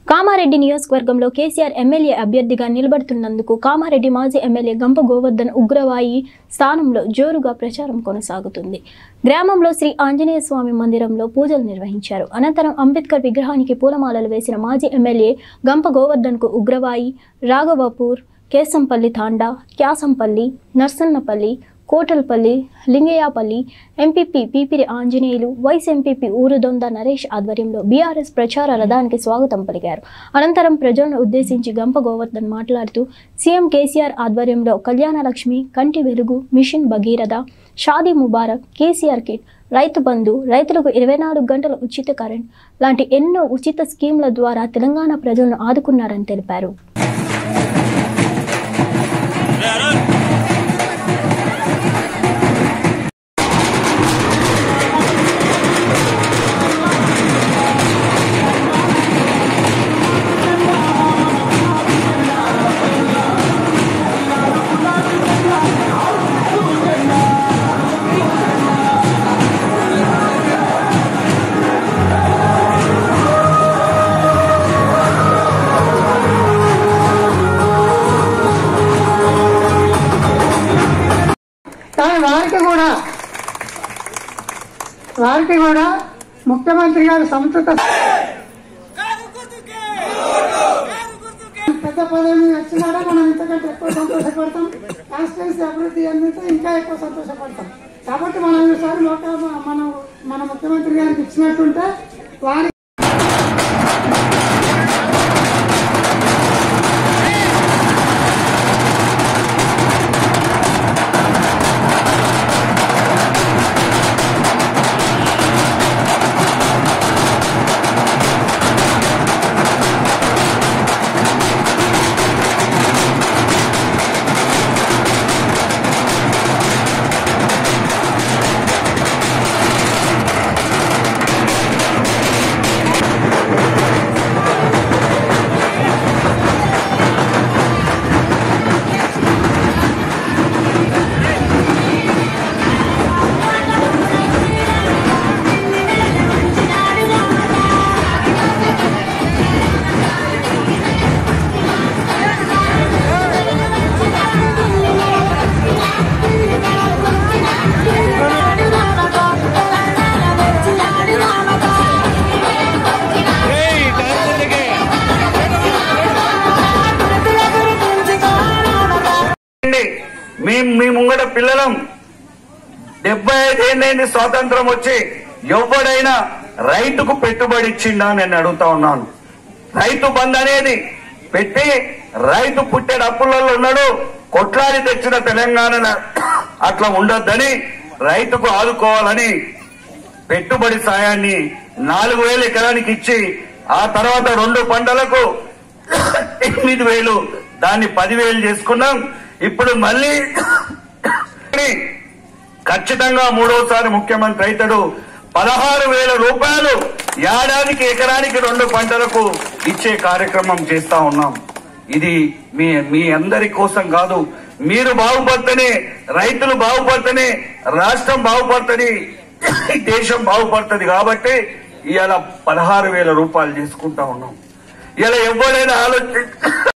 కామారెడ్డి నియోజకవర్గంలో కేసీఆర్ ఎమ్మెల్యే అభ్యర్థిగా నిలబడుతున్నందుకు కామారెడ్డి మాజీ ఎమ్మెల్యే గంప గోవర్ధన్ ఉగ్రవాయి స్థానంలో జోరుగా ప్రచారం కొనసాగుతుంది గ్రామంలో శ్రీ ఆంజనేయ స్వామి మందిరంలో పూజలు నిర్వహించారు అనంతరం అంబేద్కర్ విగ్రహానికి పూలమాలలు వేసిన మాజీ ఎమ్మెల్యే గంప గోవర్ధన్కు Ugravai Raghavapur Kesampalli Thanda Kyasampalli Narsannapalli Kotalpalli Lingayyapalli MPP Pipiri Anjaneyulu vice MPP Urudonda Naresh ఆధ్వర్యంలో బీఆర్ఎస్ ప్రచార రథానికి స్వాగతం పలికారు అనంతరం ప్రజలను ఉద్దేశించి గంప గోవర్ధన్ మాట్లాడుతూ సీఎం కేసీఆర్ ఆధ్వర్యంలో Kalyanalakshmi Kanti Velugu mission Bhagiratha Shaadi Mubarak KCR kit Rythu Bandhu రైతులకు ఇరవై నాలుగు గంటల ఉచిత కరెంట్ లాంటి ఎన్నో ఉచిత స్కీమ్ల ద్వారా తెలంగాణ ప్రజలను ఆదుకున్నారని తెలిపారు కానీ వారికి కూడా వారికి కూడా ముఖ్యమంత్రి గారు సంతృప్త పెద్ద పదవి వచ్చినాడా మనం ఇంతకంటే ఎక్కువ సంతోషపడతాం కాన్స్టిట్యున్సీ అభివృద్ధి అందితే ఇంకా ఎక్కువ సంతోషపడతాం కాబట్టి మనం ఈసారి లోక మనం మన ముఖ్యమంత్రి గారికి ఇచ్చినట్టుంటే వారి అండి. మేము మీ ముంగట పిల్లలం డెబ్బై ఐదేళ్ళైంది స్వాతంత్రం వచ్చి ఎవడైనా రైతుకు పెట్టుబడి ఇచ్చిండా అని నేను అడుగుతా ఉన్నాను రైతు బంద్ అనేది పెట్టి రైతు పుట్టేడు అప్పులలో ఉన్నాడు కొట్లాడి తెచ్చిన తెలంగాణ అట్లా ఉండొద్దని రైతుకు ఆదుకోవాలని పెట్టుబడి సాయాన్ని నాలుగు వేలు ఎకరానికి ఇచ్చి ఆ తర్వాత రెండు పంటలకు ఎనిమిది వేలు దాన్ని పదివేలు చేసుకున్నాం ఇప్పుడు మళ్ళీ ఖచ్చితంగా మూడోసారి ముఖ్యమంత్రి అవుతాడు పదహారు వేల రూపాయలు ఏడాదికి ఎకరానికి రెండు పంటలకు ఇచ్చే కార్యక్రమం చేస్తా ఉన్నాం ఇది మీ మీ అందరి కోసం కాదు మీరు బాగుపడితేనే రైతులు బాగుపడితేనే రాష్ట్రం బాగుపడుతుంది దేశం బాగుపడుతుంది కాబట్టి ఇవాళ పదహారు వేల రూపాయలు చేసుకుంటా ఉన్నాం ఇలా ఎవరైనా ఆలోచి